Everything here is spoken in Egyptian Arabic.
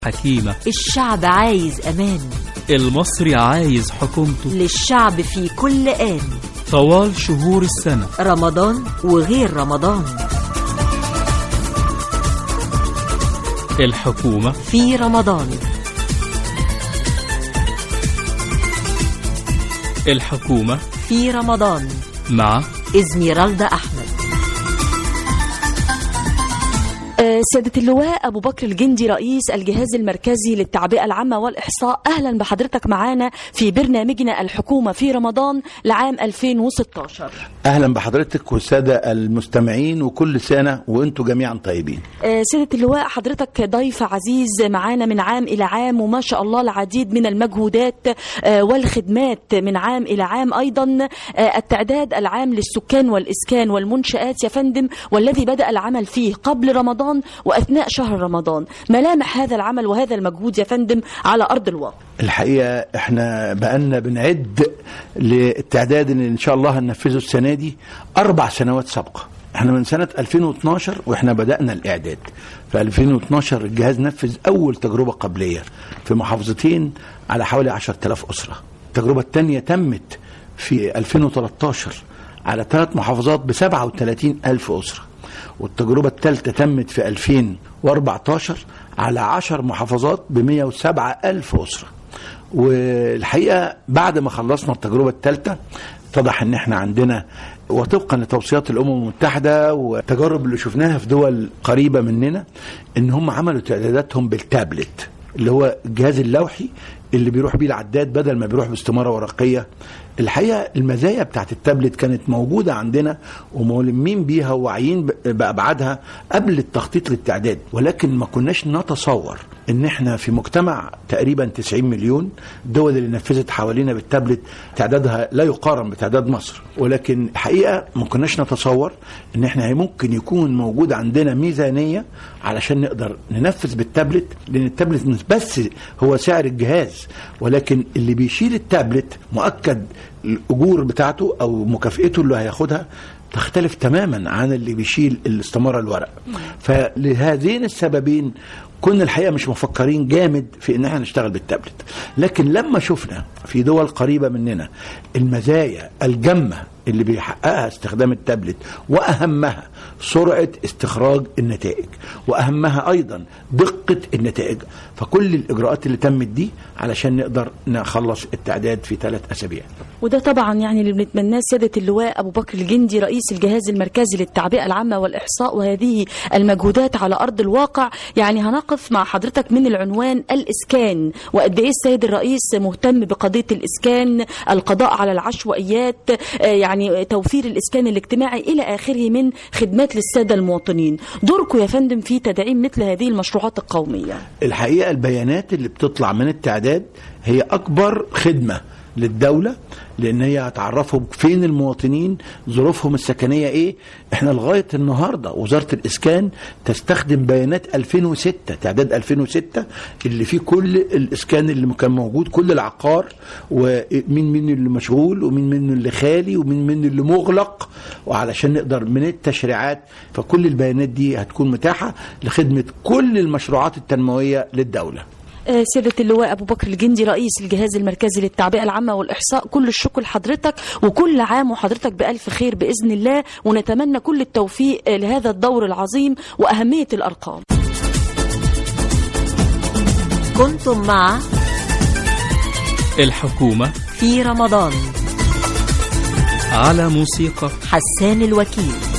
حكيمة الشعب عايز أمان المصري عايز حكومته للشعب في كل آن طوال شهور السنة رمضان وغير رمضان الحكومة في رمضان الحكومة في رمضان مع إزميرالدا أحمد آه، سيادة اللواء أبو بكر الجندي رئيس الجهاز المركزي للتعبئة العامة والإحصاء أهلا بحضرتك معانا في برنامجنا الحكومة في رمضان لعام 2016 اهلا بحضرتك والساده المستمعين وكل سنه وانتم جميعا طيبين آه، سيادة اللواء حضرتك ضيف عزيز معانا من عام إلى عام وما شاء الله العديد من المجهودات آه، والخدمات من عام إلى عام أيضا آه، التعداد العام للسكان والإسكان والمنشآت يا فندم والذي بدأ العمل فيه قبل رمضان وأثناء شهر رمضان ملامح هذا العمل وهذا المجهود يا فندم على أرض الواقع الحقيقه احنا بقالنا بنعد للتعداد اللي ان شاء الله هننفذه السنه دي اربع سنوات سابقه احنا من سنه 2012 واحنا بدانا الاعداد في 2012 الجهاز نفذ اول تجربه قبليه في محافظتين على حوالي 10000 اسره التجربه الثانيه تمت في 2013 على ثلاث محافظات ب 37000 اسره والتجربة الثالثة تمت في 2014 على 10 محافظات ب 107 ألف أسرة والحقيقة بعد ما خلصنا التجربة الثالثة اتضح ان احنا عندنا وطبقا لتوصيات الامم المتحده والتجارب اللي شفناها في دول قريبه مننا ان هم عملوا تعداداتهم بالتابلت اللي هو الجهاز اللوحي اللي بيروح بيه العداد بدل ما بيروح باستماره ورقيه الحقيقه المزايا بتاعت التابلت كانت موجوده عندنا وملمين بيها وواعيين ب- بابعادها قبل التخطيط للتعداد ولكن ما كناش نتصور ان احنا في مجتمع تقريبا 90 مليون الدول اللي نفذت حوالينا بالتابلت تعدادها لا يقارن بتعداد مصر ولكن الحقيقه ما كناش نتصور ان احنا ممكن يكون موجود عندنا ميزانيه علشان نقدر ننفذ بالتابلت لان التابلت مش بس هو سعر الجهاز ولكن اللي بيشيل التابلت مؤكد الاجور بتاعته او مكافئته اللي هياخدها تختلف تماما عن اللي بيشيل الاستماره الورق فلهذين السببين كنا الحقيقه مش مفكرين جامد في ان احنا نشتغل بالتابلت لكن لما شفنا في دول قريبه مننا المزايا الجمه اللي بيحققها استخدام التابلت واهمها سرعه استخراج النتائج واهمها ايضا دقه النتائج فكل الاجراءات اللي تمت دي علشان نقدر نخلص التعداد في ثلاث اسابيع وده طبعا يعني اللي بنتمناه سيادة اللواء أبو بكر الجندي رئيس الجهاز المركزي للتعبئة العامة والإحصاء وهذه المجهودات على أرض الواقع يعني هنقف مع حضرتك من العنوان الإسكان وقد إيه السيد الرئيس مهتم بقضية الإسكان القضاء على العشوائيات آه، يعني توفير الإسكان الاجتماعي إلى آخره من خدمات للسادة المواطنين دوركم يا فندم في تدعيم مثل هذه المشروعات القومية الحقيقه البيانات اللي بتطلع من التعداد هي اكبر خدمه للدوله لان هي هتعرفهم فين المواطنين ظروفهم السكنيه ايه احنا لغايه النهارده وزاره الاسكان تستخدم بيانات 2006 تعداد 2006 اللي فيه كل الاسكان اللي كان موجود كل العقار ومين مين اللي مشغول ومين منه اللي خالي ومين منه اللي مغلق وعلشان نقدر من التشريعات فكل البيانات دي هتكون متاحه لخدمه كل المشروعات التنمويه للدوله آه، سيادة اللواء أبو بكر الجندي رئيس الجهاز المركزي للتعبئة العامة والإحصاء كل الشكر لحضرتك وكل عام وحضرتك بألف خير بإذن الله ونتمنى كل التوفيق آه، لهذا الدور العظيم وأهمية الأرقام كنتم مع الحكومة في رمضان على موسيقى حسان الوكيل